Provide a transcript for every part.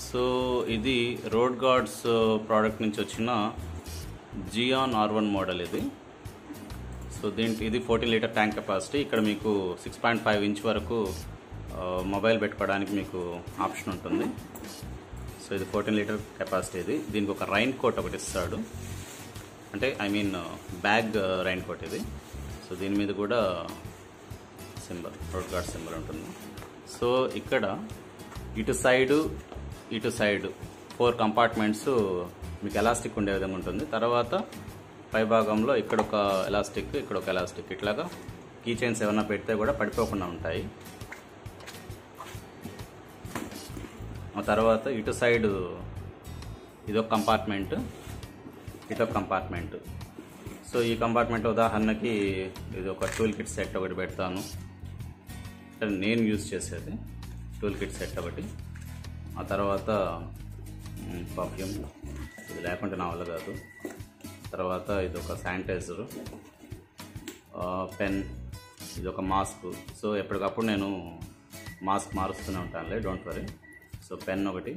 So ఇది road guards product నుంచి వచ్చిన జియాన్ ఆర్ వన్ మోడల్ ఇది సో దీంట్లో ఇది ఫోర్టీన్ లీటర్ ట్యాంక్ కెపాసిటీ ఇక్కడ మీకు సిక్స్ పాయింట్ ఫైవ్ ఇంచ్ వరకు ఆ, మొబైల్ పెట్టుకోవడానికి మీకు ఆప్షన్ ఉంటుంది సో ఇది ఫోర్టీన్ లీటర్ కెపాసిటీ ఇది దీనికి ఒక రైన్ కోట్ ఒకటి ఇస్తాడు అంటే I mean bag raincoat ఇది సో దీని మీద కూడా సింబల్ రోడ్ గార్డ్ సింబల్ ఉంటుంది సో ఇక్కడ ఇటు సైడు ఇటు సైడ్ ఫోర్ కంపార్ట్మెంట్స్ మీకు ఎలాస్టిక్ ఉండే విధంగా ఉంటుంది తర్వాత పై భాగంలో ఇక్కడ ఒక ఎలాస్టిక్ ఇక్కడ ఒక ఎలాస్టిక్ ఇట్లాగా కీ చైన్స్ ఏమైనా పెడితే కూడా పడిపోకుండా ఉంటాయి ఆ తర్వాత ఇటు సైడ్ ఇదొక కంపార్ట్మెంట్ ఇటొక కంపార్ట్మెంట్ సో ఈ కంపార్ట్మెంట్ ఉదాహరణకి ఇది ఒక టూల్ కిట్ సెట్ ఒకటి పెడతాను అంటే నేను యూజ్ చేసేది టూల్ కిట్ సెట్ ఒకటి ఆ తర్వాత పర్ఫ్యూమ్ ఇది లేకుంటే నా వల్ల కాదు తర్వాత ఇది ఒక శానిటైజర్ పెన్ ఇది ఒక మాస్క్ సో ఎప్పటికప్పుడు నేను మాస్క్ మారుస్తూనే ఉంటానులే డోంట్ వరీ సో పెన్ ఒకటి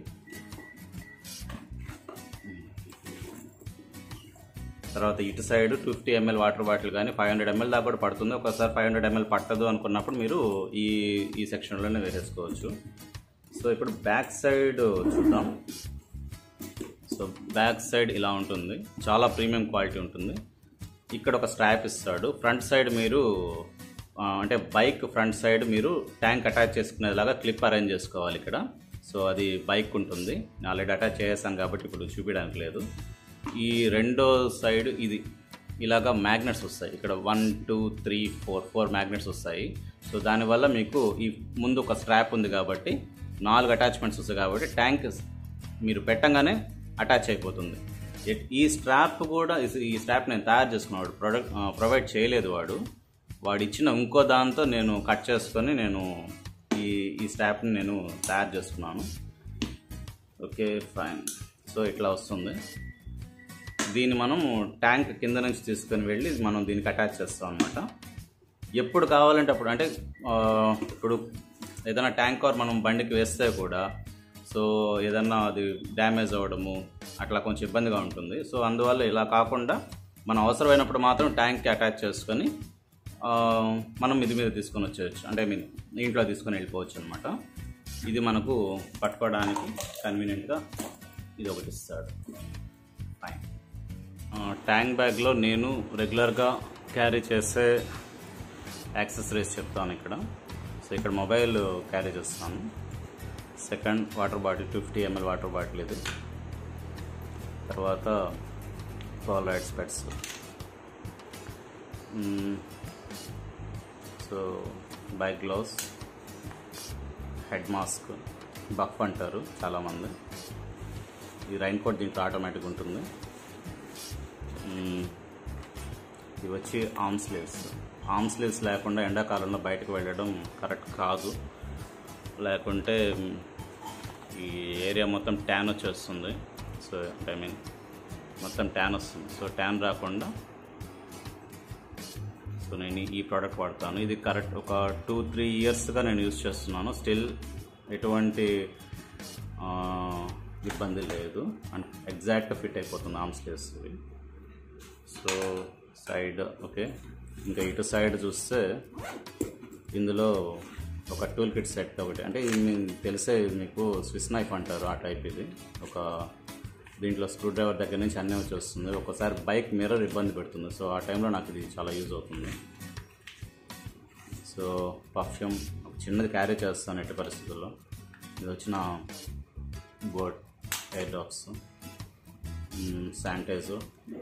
తర్వాత ఇటు side two fifty ML water bottle కానీ ఫైవ్ హండ్రెడ్ ఎంఎల్ దాకా కూడా పడుతుంది ఒకసారి ఫైవ్ హండ్రెడ్ ఎంఎల్ పట్టదు అనుకున్నప్పుడు మీరు ఈ ఈ సెక్షన్లోనే వేసేసుకోవచ్చు సో ఇప్పుడు బ్యాక్ సైడ్ చూద్దాం సో బ్యాక్ సైడ్ ఇలా ఉంటుంది చాలా ప్రీమియం క్వాలిటీ ఉంటుంది ఇక్కడ ఒక స్ట్రాప్ ఇస్తాడు ఫ్రంట్ సైడ్ మీరు ఆ, అంటే బైక్ ఫ్రంట్ సైడ్ మీరు ట్యాంక్ అటాచ్ చేసుకునేలాగా క్లిప్ అరేంజ్ చేసుకోవాలి ఇక్కడ సో అది బైక్ ఉంటుంది నేను ఆల్రెడీ అటాచ్ చేసాను కాబట్టి ఇప్పుడు చూపించడానికి లేదు ఈ రెండో సైడ్ ఇది ఇలాగా మ్యాగ్నెట్స్ వస్తాయి ఇక్కడ one two three four four magnets వస్తాయి సో దానివల్ల మీకు ఈ ముందు ఒక స్ట్రాప్ ఉంది కాబట్టి నాలుగు అటాచ్మెంట్స్ వస్తాయి కాబట్టి ట్యాంక్ మీరు పెట్టంగానే అటాచ్ అయిపోతుంది ఎట్- ఈ స్ట్రాప్ కూడా ఇస్- ఈ స్ట్రాప్ నేను తయారు చేసుకున్నాడు ప్రొడక్ట్ ప్రొవైడ్ చేయలేదు వాడు వాడు ఇచ్చిన ఇంకో దాంతో నేను కట్ చేసుకొని నేను ఈ ఈ స్ట్రాప్ని నేను తయారు చేసుకున్నాను ఓకే ఫైన్ సో ఇట్లా వస్తుంది దీన్ని మనం ట్యాంక్ కింద నుంచి తీసుకొని వెళ్ళి మనం దీనికి అటాచ్ చేస్తాం అనమాట ఎప్పుడు కావాలంటే అప్పుడు అంటే ఆ, ఇప్పుడు ఏదైనా ట్యాంకర్ మనం బండికి వేస్తే కూడా సో ఏదన్నా అది డ్యామేజ్ అవ్వడము అట్లా కొంచెం ఇబ్బందిగా ఉంటుంది సో అందువల్ల ఇలా కాకుండా మనం అవసరమైనప్పుడు మాత్రం ట్యాంక్కి అటాచ్ చేసుకొని ఆ, మనం ఇది మీద తీసుకొని వచ్చేయచ్చు అంటే ఐ మీన్ ఇంట్లో తీసుకొని వెళ్ళిపోవచ్చు అనమాట ఇది మనకు పట్టుకోవడానికి కన్వీనియంట్గా ఇది ఒకటి ఇస్తాడు ఫైన్ ఆ, ట్యాంక్ బ్యాగ్లో నేను రెగ్యులర్గా క్యారీ చేసే యాక్సెసరీస్ చెప్తాను ఇక్కడ సో ఇక్కడ మొబైల్ క్యారీ చేస్తాను second water bottle fifty ML water bottle ఇది తర్వాత polaroid specs so bike gloves head mask buff అంటారు చాలామంది ఈ రైన్ కోట్ దీంట్లో ఆటోమేటిక్ ఉంటుంది మ్మ్. ఇవి వచ్చి ఆర్మ్ స్లీవ్స్ ఆర్మ్ స్లీవ్స్ లేకుండా ఎండాకాలంలో బయటకు వెళ్ళడం కరెక్ట్ కాదు లేకుంటే మ్, ఈ ఏరియా మొత్తం ట్యాన్ వచ్చేస్తుంది సో ఐ మీన్ మొత్తం ట్యాన్ వస్తుంది సో ట్యాన్ రాకుండా సో నేను ఈ ప్రోడక్ట్ వాడతాను ఇది కరెక్ట్ ఒక టూ త్రీ ఇయర్స్గా నేను యూజ్ చేస్తున్నాను స్టిల్ ఎటువంటి ఆ, ఇబ్బంది లేదు అండ్ ఎగ్జాక్ట్గా ఫిట్ అయిపోతుంది ఆర్మ్ స్లీవ్స్ ఇవి సో సైడ్ ఓకే ఇంకా ఇటు సైడ్ చూస్తే ఇందులో ఒక టూల్ కిట్ సెట్ ఒకటి అంటే ఇది మీకు తెలిసే మీకు స్విస్ నైఫ్ అంటారు ఆ టైప్ ఇది ఒక దీంట్లో స్క్రూ డ్రైవర్ దగ్గర నుంచి అన్నీ వచ్చి వస్తుంది ఒకసారి బైక్ మిర్రర్ ఇబ్బంది పెడుతుంది సో ఆ టైంలో నాకు ఇది చాలా యూజ్ అవుతుంది సో పర్ఫ్యూమ్ ఒక చిన్నది క్యారీ చేస్తాను ఎట్టి పరిస్థితుల్లో ఇది వచ్చిన బోట్ ఎయిర్ డ్రాప్స్ శానిటైజర్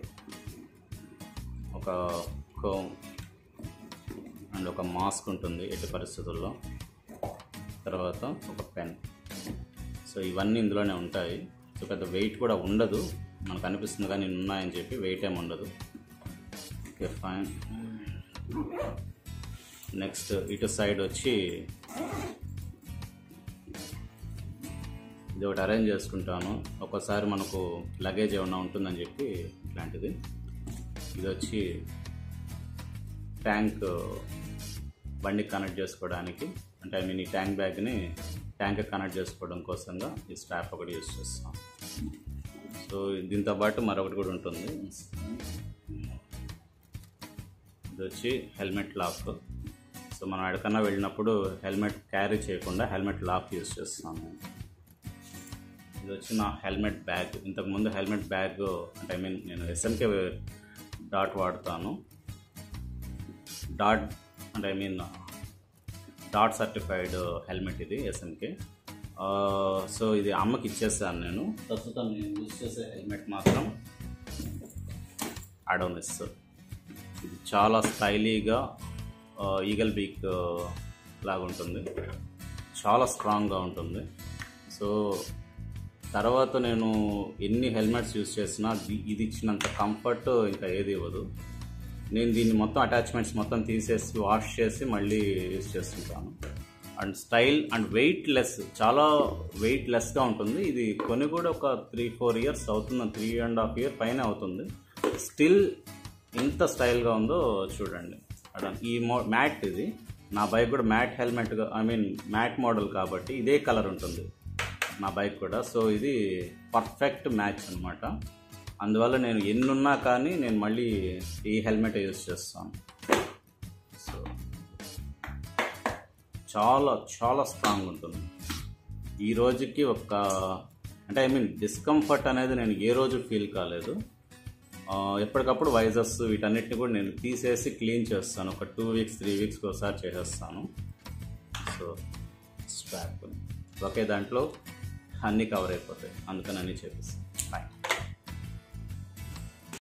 ఒక కోమ్ అండ్ ఒక మాస్క్ ఉంటుంది ఎట్టి పరిస్థితుల్లో తర్వాత ఒక పెన్ సో ఇవన్నీ ఇందులోనే ఉంటాయి సో పెద్ద వెయిట్ కూడా ఉండదు మనకు అనిపిస్తుంది కానీ ఇన్ని ఉన్నాయని చెప్పి వెయిట్ ఏమి ఉండదు ఓకే ఫైన్ నెక్స్ట్ ఇటు సైడ్ వచ్చి ఇది ఒకటి అరేంజ్ చేసుకుంటాను ఒక్కోసారి మనకు లగేజ్ ఏమన్నా ఉంటుందని చెప్పి ఇట్లాంటిది ఇది వచ్చి ట్యాంక్ బండికి కనెక్ట్ చేసుకోవడానికి అంటే ఐ మీన్ ఈ ట్యాంక్ బ్యాగ్ని ట్యాంక్ కనెక్ట్ చేసుకోవడం కోసంగా ఈ స్ట్రాప్ ఒకటి యూస్ చేస్తాం సో దీంతో పాటు మరొకటి కూడా ఉంటుంది ఇది వచ్చి హెల్మెట్ లాక్ సో మనం ఎక్కడికన్నా వెళ్ళినప్పుడు హెల్మెట్ క్యారీ చేయకుండా హెల్మెట్ లాక్ యూస్ చేస్తాను ఇది వచ్చి నా హెల్మెట్ బ్యాగ్ ఇంతకుముందు హెల్మెట్ బ్యాగ్ అంటే ఐ మీన్ నేను ఎస్ఎంకే డాట్ వాడతాను డాట్ అంటే I mean dot certified helmet ఇది ఎస్ఎంకే సో ఇది అమ్మకి ఇచ్చేసాను నేను ప్రస్తుతం నేను యూజ్ చేసే హెల్మెట్ మాత్రం అడోనిస్ ఇది చాలా స్టైలీగా ఈగల్ బీక్ లాగా ఉంటుంది చాలా స్ట్రాంగ్గా ఉంటుంది సో తర్వాత నేను ఎన్ని హెల్మెట్స్ యూస్ చేసినా ఇది- ఇది ఇచ్చినంత కంఫర్ట్ ఇంకా ఏది ఇవ్వదు నేను దీన్ని మొత్తం అటాచ్మెంట్స్ మొత్తం తీసేసి వాష్ చేసి మళ్ళీ యూస్ చేస్తుంటాను and style and weight less చాలా వెయిట్ లెస్గా ఉంటుంది ఇది కొని కూడా ఒక త్రీ ఫోర్ ఇయర్స్ అవుతుంది త్రీ అండ్ హాఫ్ ఇయర్ పైన అవుతుంది స్టిల్ ఎంత స్టైల్గా ఉందో చూడండి అక్కడ ఈ మో మ్యాట్ ఇది నా బైక్ కూడా matte helmet I mean matte model కాబట్టి ఇదే కలర్ ఉంటుంది నా బైక్ కూడా సో ఇది పర్ఫెక్ట్ మ్యాచ్ అనమాట అందువల్ల నేను ఎన్నున్నా కానీ నేను మళ్ళీ ఈ హెల్మెట్ యూస్ చేస్తాను సో చాలా చాలా స్ట్రాంగ్ ఉంటుంది ఈ రోజుకి ఒక అంటే ఐ మీన్ డిస్కంఫర్ట్ అనేది నేను ఏ రోజు ఫీల్ కాలేదు ఆ, ఎప్పటికప్పుడు వైజర్స్ వీటన్నిటిని కూడా నేను తీసేసి క్లీన్ చేస్తాను ఒక టూ వీక్స్ త్రీ వీక్స్కి ఒకసారి చేసేస్తాను సో స్ట్రాప్ ఒకే దాంట్లో అన్నీ కవర్ అయిపోతాయి అందుకని అన్నీ చేపిస్తాను బాయ్